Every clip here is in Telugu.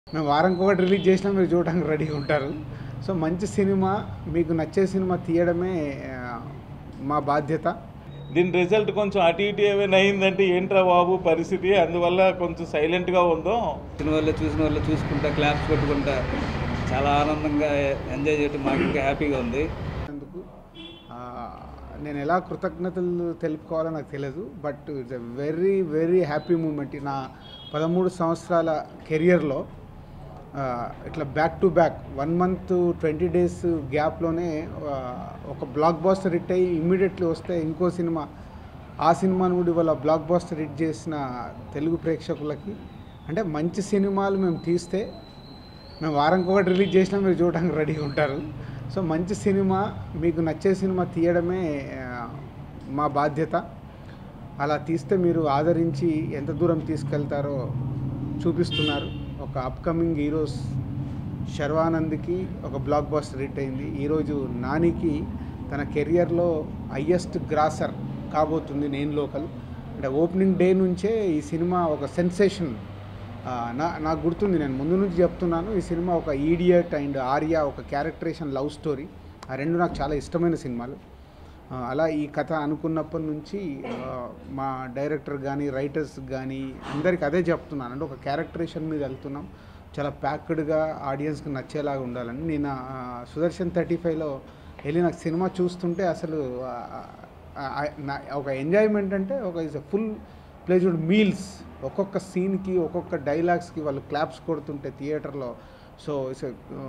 మేము వారంకి ఒకటి రిలీజ్ చేసినా మీరు చూడడానికి రెడీగా ఉంటారు సో మంచి సినిమా మీకు నచ్చే సినిమా తీయడమే ఆ, మా బాధ్యత దీని రిజల్ట్ కొంచెం అటు ఇటు ఏమైనా అయిందంటే ఏంట్రా బాబు పరిస్థితి అందువల్ల కొంచెం సైలెంట్గా ఉందో చూసిన వాళ్ళు చూసిన వాళ్ళు చూసుకుంటా క్లాప్స్ కొట్టుకుంటా చాలా ఆనందంగా ఎంజాయ్ చేయడం మాకు ఇంకా హ్యాపీగా ఉంది అందుకు ఆ, నేను ఎలా కృతజ్ఞతలు తెలుపుకోవాలో నాకు తెలియదు but it's a very very happy moment నా పదమూడు సంవత్సరాల కెరియర్లో ఆ, ఇట్లా back to back one month twenty days గ్యాప్లోనే ఆ, ఒక బ్లాక్ బాస్టర్ హిట్ అయ్యి ఇమ్మీడియట్లీ వస్తే ఇంకో సినిమా ఆ సినిమాను కూడా ఇవాళ బ్లాక్ బాస్టర్ హిట్ చేసిన తెలుగు ప్రేక్షకులకి అంటే మంచి సినిమాలు మేము తీస్తే మేము వారంకి ఒకటి రిలీజ్ చేసినా మీరు చూడడానికి రెడీగా ఉంటారు సో మంచి సినిమా మీకు నచ్చే సినిమా తీయడమే ఆ, మా బాధ్యత అలా తీస్తే మీరు ఆదరించి ఎంత దూరం తీసుకెళ్తారో చూపిస్తున్నారు ఒక అప్కమింగ్ హీరోస్ శర్వానంద్కి ఒక బ్లాక్ బాస్టర్ హిట్ అయింది ఈరోజు నానికి తన కెరియర్లో హయ్యెస్ట్ గ్రాసర్ కాబోతుంది నేను లోకల్ అంటే ఓపెనింగ్ డే నుంచే ఈ సినిమా ఒక సెన్సేషన్ ఆ, నా నాకు గుర్తుంది నేను ముందు నుంచి చెప్తున్నాను ఈ సినిమా ఒక ఈడియట్ అండ్ ఆర్య ఒక క్యారెక్టరేషన్ లవ్ స్టోరీ ఆ రెండు నాకు చాలా ఇష్టమైన సినిమాలు ఆ, అలా ఈ కథ అనుకున్నప్పటి నుంచి ఆ, మా డైరెక్టర్ కానీ రైటర్స్ కానీ అందరికి అదే చెప్తున్నాను అంటే ఒక క్యారెక్టరేషన్ మీద వెళ్తున్నాం చాలా ప్యాక్డ్గా ఆడియన్స్కి నచ్చేలాగా ఉండాలని నేను ఆ, సుదర్శన్ థర్టీ ఫైవ్లో వెళ్ళి నాకు సినిమా చూస్తుంటే అసలు ఆ, ఆ, ఆ, నా- ఒక ఎంజాయ్మెంట్ అంటే ఒక ఇస్ ఫుల్ ప్లేజ్డ్ మీల్స్ ఒక్కొక్క సీన్కి ఒక్కొక్క డైలాగ్స్కి వాళ్ళు క్లాప్స్ కొడుతుంటే థియేటర్లో సో ఇట్స్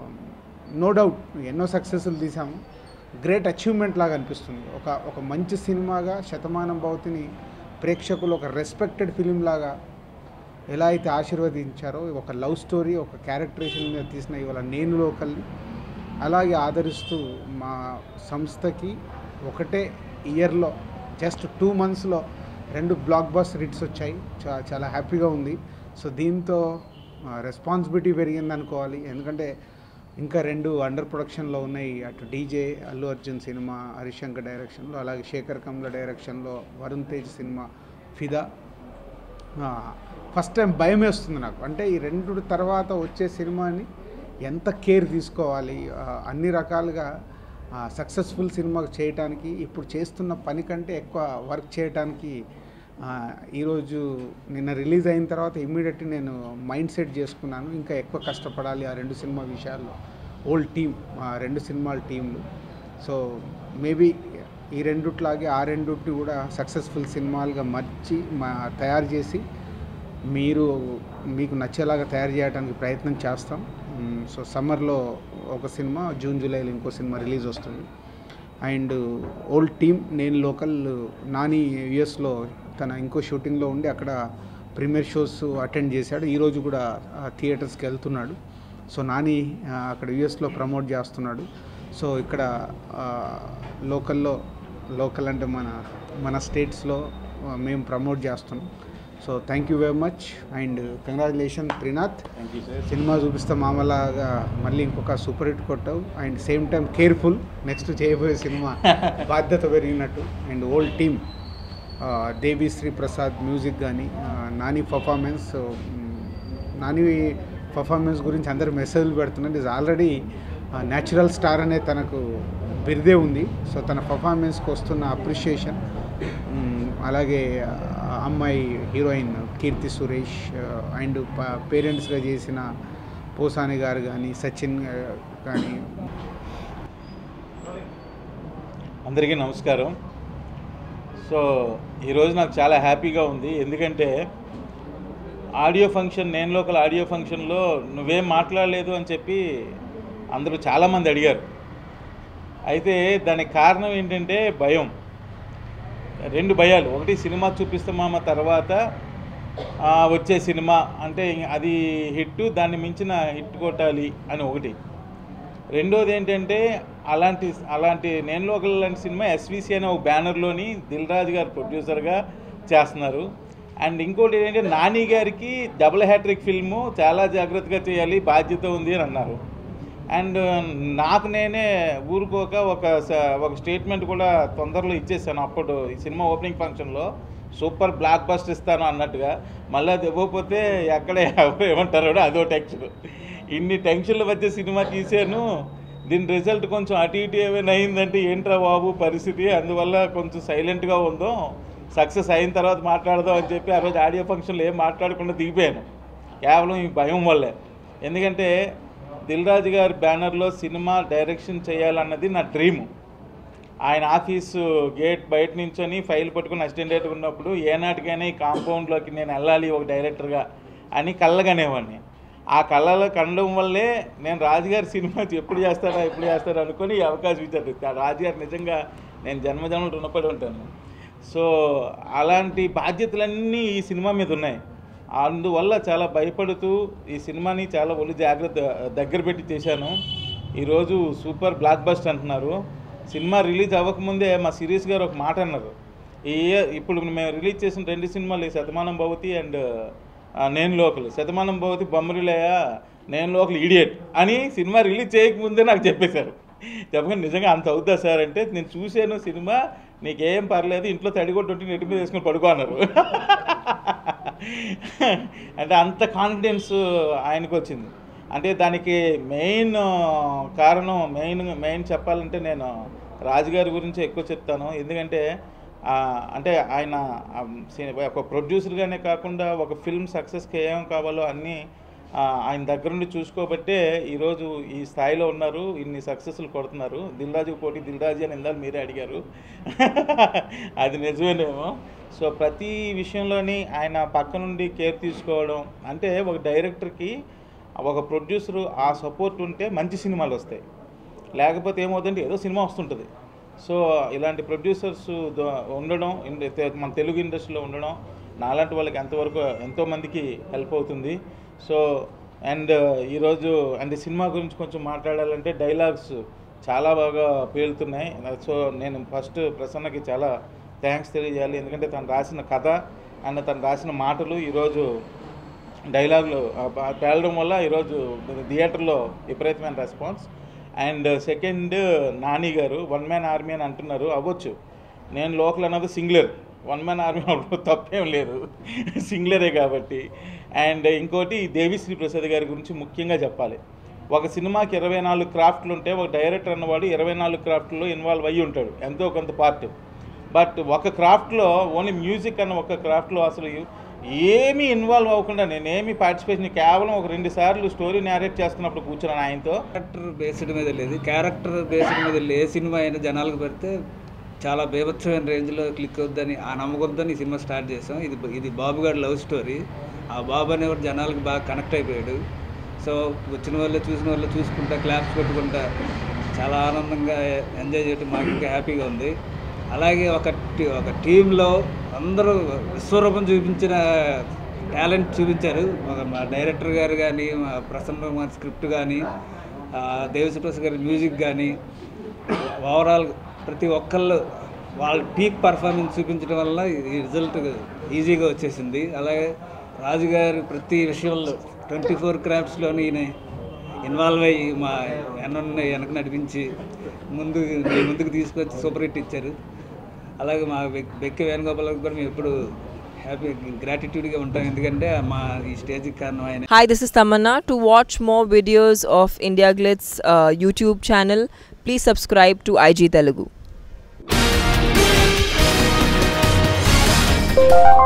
నో డౌట్ ఎన్నో సక్సెస్లు తీసాము గ్రేట్ అచీవ్మెంట్ లాగా అనిపిస్తుంది ఒక ఒక మంచి సినిమాగా శతమానం భవతిని ప్రేక్షకులు ఒక రెస్పెక్టెడ్ ఫిలిం లాగా ఎలా అయితే ఆశీర్వదించారో ఒక లవ్ స్టోరీ ఒక క్యారెక్టరేషన్ మీద తీసిన ఇవాళ నేను లోకల్ని అలాగే ఆదరిస్తూ మా సంస్థకి ఒకటే ఇయర్లో జస్ట్ టూ మంత్స్లో రెండు బ్లాక్ బస్ హిట్స్ వచ్చాయి చా చాలా హ్యాపీగా ఉంది సో దీంతో రెస్పాన్సిబిలిటీ పెరిగింది అనుకోవాలి ఎందుకంటే ఇంకా రెండు అండర్ ప్రొడక్షన్లో ఉన్నాయి అటు డీజే అల్లు అర్జున్ సినిమా హరిశంకర్ డైరెక్షన్లో అలాగే శేఖర్ కమ్ల డైరెక్షన్లో వరుణ్ తేజ్ సినిమా ఫిదా ఫస్ట్ టైం భయం వేస్తుంది నాకు అంటే ఈ రెండు తర్వాత వచ్చే సినిమాని ఎంత కేర్ తీసుకోవాలి ఆ, అన్ని రకాలుగా సక్సెస్ఫుల్ సినిమా చేయటానికి ఇప్పుడు చేస్తున్న పని కంటే ఎక్కువ వర్క్ చేయటానికి ఆ, ఈరోజు నిన్న రిలీజ్ అయిన తర్వాత ఇమ్మీడియట్లీ నేను మైండ్ సెట్ చేసుకున్నాను ఇంకా ఎక్కువ కష్టపడాలి ఆ రెండు సినిమా విషయాల్లో ఓల్డ్ టీమ్ ఆ రెండు సినిమాల టీంలు సో మేబీ ఈ రెండుట్లాగే ఆ రెండుటి కూడా సక్సెస్ఫుల్ సినిమాలుగా మర్చి మా తయారు చేసి మీరు మీకు నచ్చేలాగా తయారు చేయడానికి ప్రయత్నం చేస్తాం మ్, సో సమ్మర్లో ఒక సినిమా జూన్ జూలైలో ఇంకో సినిమా రిలీజ్ వస్తుంది అండ్ ఓల్డ్ టీమ్ నేను లోకల్ నాని యుఎస్లో తన ఇంకో షూటింగ్లో ఉండి అక్కడ ప్రీమియర్ షోస్ అటెండ్ చేశాడు ఈరోజు కూడా థియేటర్స్కి వెళ్తున్నాడు సో నాని ఆ, అక్కడ యుఎస్లో ప్రమోట్ చేస్తున్నాడు సో ఇక్కడ ఆ, లోకల్లో లోకల్ అంటే మన మన స్టేట్స్లో ఆ, మేము ప్రమోట్ చేస్తున్నాం so thank you very much and congratulation Trinath thank you sir సినిమా చూపిస్తే మామలాగా మళ్ళీ ఇంకొక సూపర్ హిట్ కొట్టావు and same time careful next చేయబోయే సినిమా బాధ్యత పెరిగినట్టు and old team Devi Sri Prasad music కానీ నాని పర్ఫార్మెన్స్ నాని పర్ఫార్మెన్స్ గురించి అందరు మెసేజ్లు పెడుతున్నారు ఇస్ ఆల్రెడీ న్యాచురల్ స్టార్ అనే తనకు బిరుదే ఉంది సో తన పర్ఫార్మెన్స్కి వస్తున్న అప్రిషియేషన్ అలాగే ఆ అమ్మాయి హీరోయిన్ కీర్తి సురేష్ అండ్ పేరెంట్స్గా చేసిన పోసాని గారు కానీ సచిన్ ఆ, కానీ అందరికీ నమస్కారం సో ఈరోజు నాకు చాలా హ్యాపీగా ఉంది ఎందుకంటే ఆడియో ఫంక్షన్ నేను లోకల్ ఆడియో ఫంక్షన్లో నువ్వేం మాట్లాడలేదు అని చెప్పి అందరూ చాలామంది అడిగారు అయితే దానికి కారణం ఏంటంటే భయం రెండు భయాలు ఒకటి సినిమా చూపిస్తామా తర్వాత ఆ, వచ్చే సినిమా అంటే అది హిట్ దాన్ని మించిన హిట్ కొట్టాలి అని ఒకటి రెండోది ఏంటంటే అలాంటి అలాంటి నేను లోకల్ లాంటి సినిమా ఎస్విసి అనే ఒక బ్యానర్లోని దిల్ రాజు గారు ప్రొడ్యూసర్గా చేస్తున్నారు అండ్ ఇంకోటి ఏంటంటే నాని గారికి డబుల్ హ్యాట్రిక్ ఫిల్ము చాలా జాగ్రత్తగా చేయాలి బాధ్యత ఉంది అని అన్నారు అండ్ నాకు నేనే ఊరుకోక ఒక స- ఒక స్టేట్మెంట్ కూడా తొందరలో ఇచ్చేసాను అప్పుడు ఈ సినిమా ఓపెనింగ్ ఫంక్షన్లో సూపర్ బ్లాక్ బస్ట్ ఇస్తాను అన్నట్టుగా మళ్ళీ అది ఇవ్వకపోతే ఎక్కడ ఎవరు ఏమంటారో అదో టెన్షన్ ఇన్ని టెన్షన్ల మధ్య సినిమా తీసాను దీని రిజల్ట్ కొంచెం అటు ఇటు ఏమైనా అయిందంటే ఏంట్రా బాబు పరిస్థితి అందువల్ల కొంచెం సైలెంట్గా ఉందాం సక్సెస్ అయిన తర్వాత మాట్లాడదాం అని చెప్పి ఆ రోజు ఆడియో ఫంక్షన్లో ఏం మాట్లాడకుండా దిగిపోయాను కేవలం ఈ భయం వల్లే ఎందుకంటే దిల్ రాజు గారి బ్యానర్లో సినిమా డైరెక్షన్ చేయాలన్నది నా డ్రీము ఆయన ఆఫీసు గేట్ బయట నుంచొని ఫైల్ పట్టుకుని అసిస్టెంట్ డైరెక్టర్ ఉన్నప్పుడు ఏనాటికైనా ఈ కాంపౌండ్లోకి నేను వెళ్ళాలి ఒక డైరెక్టర్గా అని కళ్ళగనేవాడిని ఆ కళ్ళలో కనడం వల్లే నేను రాజుగారి సినిమా ఎప్పుడు చేస్తాడా ఎప్పుడు చేస్తాడా అనుకొని ఈ అవకాశం ఇచ్చారు ఆ రాజుగారు నిజంగా నేను జన్మజన్మలు రుణపడి ఉంటాను సో అలాంటి బాధ్యతలన్నీ ఈ సినిమా మీద ఉన్నాయి అందువల్ల చాలా భయపడుతూ ఈ సినిమాని చాలా ఒళ్ళు జాగ్రత్త దగ్గర పెట్టి చేశాను ఈరోజు సూపర్ బ్లాక్ బస్ట్ అంటున్నారు సినిమా రిలీజ్ అవ్వకముందే మా సిరీస్ గారు ఒక మాట అన్నారు ఈ ఇయర్ ఇప్పుడు మేము రిలీజ్ చేసిన రెండు సినిమాలు ఈ శతమానం భవతి అండ్ నేను లోకల్ శతమానం భవతి బొమ్మరిలయ నేను లోకల్ ఇడియట్ అని సినిమా రిలీజ్ చేయకముందే నాకు చెప్పేశారు చెప్పగా నిజంగా అంత అవుతా సార్ అంటే నేను చూశాను సినిమా నీకేం పర్లేదు ఇంట్లో తడిగొట్టు నెట్టి మీద వేసుకొని పడుకో అన్నారు అంటే అంత కాన్ఫిడెన్స్ ఆయనకు వచ్చింది అంటే దానికి మెయిన్ కారణం మెయిన్ మెయిన్ చెప్పాలంటే నేను రాజుగారి గురించి ఎక్కువ చెప్తాను ఎందుకంటే ఆ, అంటే ఆయన ఆ, సి- ఒక ప్రొడ్యూసర్గానే కాకుండా ఒక ఫిల్మ్ సక్సెస్కి ఏం కావాలో అన్నీ ఆ, ఆయన దగ్గర నుండి చూసుకోబట్టే ఈరోజు ఈ స్థాయిలో ఉన్నారు ఇన్ని సక్సెస్లు కొడుతున్నారు దిల్ రాజుకు పోటీ దిల్ రాజు అని ఇందాక మీరే అడిగారు అది నిజమేనేమో సో ప్రతి విషయంలోని ఆయన పక్క నుండి కేర్ తీసుకోవడం అంటే ఒక డైరెక్టర్కి ఒక ప్రొడ్యూసరు ఆ సపోర్ట్ ఉంటే మంచి సినిమాలు వస్తాయి లేకపోతే ఏమవుతుందంటే ఏదో సినిమా వస్తుంటుంది సో ఇలాంటి ప్రొడ్యూసర్స్ ఉండడం ఇన్- తె- మన తెలుగు ఇండస్ట్రీలో ఉండడం నాలాంటి వాళ్ళకి ఎంతవరకు ఎంతోమందికి హెల్ప్ అవుతుంది సో అండ్ ఈరోజు అండ్ సినిమా గురించి కొంచెం మాట్లాడాలంటే డైలాగ్స్ చాలా బాగా పేలుతున్నాయి సో నేను ఫస్ట్ ప్రసన్నకి చాలా థ్యాంక్స్ తెలియజేయాలి ఎందుకంటే తను రాసిన కథ అండ్ తను రాసిన మాటలు ఈరోజు డైలాగులు ఆ, బా- పేలడం వల్ల ఈరోజు థియేటర్లో విపరీతమైన రెస్పాన్స్ అండ్ సెకండ్ నాని గారు వన్ మ్యాన్ ఆర్మీ అని అంటున్నారు అవ్వచ్చు నేను లోకల్ అన్నది సింగులర్ వన్ మ్యాన్ ఆర్మీ అవ్వడం తప్పేం లేదు సింగులరే కాబట్టి అండ్ ఇంకోటి దేవిశ్రీ ప్రసాద్ గారి గురించి ముఖ్యంగా చెప్పాలి ఒక సినిమాకి ఇరవై నాలుగు క్రాఫ్ట్లు ఉంటే ఒక డైరెక్టర్ అన్నవాడు ఇరవై నాలుగు క్రాఫ్ట్లో ఇన్వాల్వ్ అయ్యి ఉంటాడు ఎంతో కొంత పార్ట్ బట్ ఒక క్రాఫ్ట్లో ఓన్లీ మ్యూజిక్ అన్న ఒక క్రాఫ్ట్లో అసలు ఏమీ ఇన్వాల్వ్ అవ్వకుండా నేనేమి పార్టిసిపేషన్ కేవలం ఒక రెండు సార్లు స్టోరీ నేరేట్ చేస్తున్నప్పుడు కూర్చున్నాను ఆయనతో క్యారెక్టర్ బేస్డ్ మీద లేదు క్యారెక్టర్ బేస్డ్ మీద వెళ్ళి ఏ సినిమా అయినా జనాలకు పెడితే చాలా బీభత్సమైన రేంజ్లో క్లిక్ అవుద్దని ఆ నమ్మకంతో ఈ సినిమా స్టార్ట్ చేసాం ఇది ఇది బాబు గారి లవ్ స్టోరీ ఆ బాబు అనేవాడు జనాలకు బాగా కనెక్ట్ అయిపోయాడు సో వచ్చిన వాళ్ళు చూసిన వాళ్ళు చూసుకుంటా క్లాప్స్ కొట్టుకుంటా చాలా ఆనందంగా ఎంజాయ్ చేయడం మాకు ఇంకా హ్యాపీగా ఉంది అలాగే ఒక టీ ఒక టీంలో అందరూ విశ్వరూపం చూపించిన టాలెంట్ చూపించారు ఒక మా డైరెక్టర్ గారు కానీ మా ప్రసన్న కుమార్ స్క్రిప్ట్ కానీ దేవశ్రీ గారి మ్యూజిక్ కానీ ఓవరాల్ ప్రతి ఒక్కళ్ళు వాళ్ళ పీక్ పర్ఫార్మెన్స్ చూపించడం వల్ల ఈ రిజల్ట్ ఈజీగా వచ్చేసింది అలాగే రాజుగారు ప్రతి విషయంలో ట్వంటీ ఫోర్ క్రాఫ్ట్స్లోని ఈయన ఇన్వాల్వ్ అయ్యి మా ఎన్న వెనక నడిపించి ముందు మీ ముందుకు తీసుకొచ్చి సూపర్ హిట్ ఇచ్చారు అలాగే మా బెక్- బెక్కి వేణుగోపాల్ కూడా మేము ఎప్పుడు హ్యాపీ గ్రాటిట్యూడ్గా ఉంటాం ఎందుకంటే మా ఈ స్టేజ్కి కారణం ఆయన Hi, this is Tamanna. To watch more videos of India Glitz uh, YouTube channel, please subscribe to IG Telugu.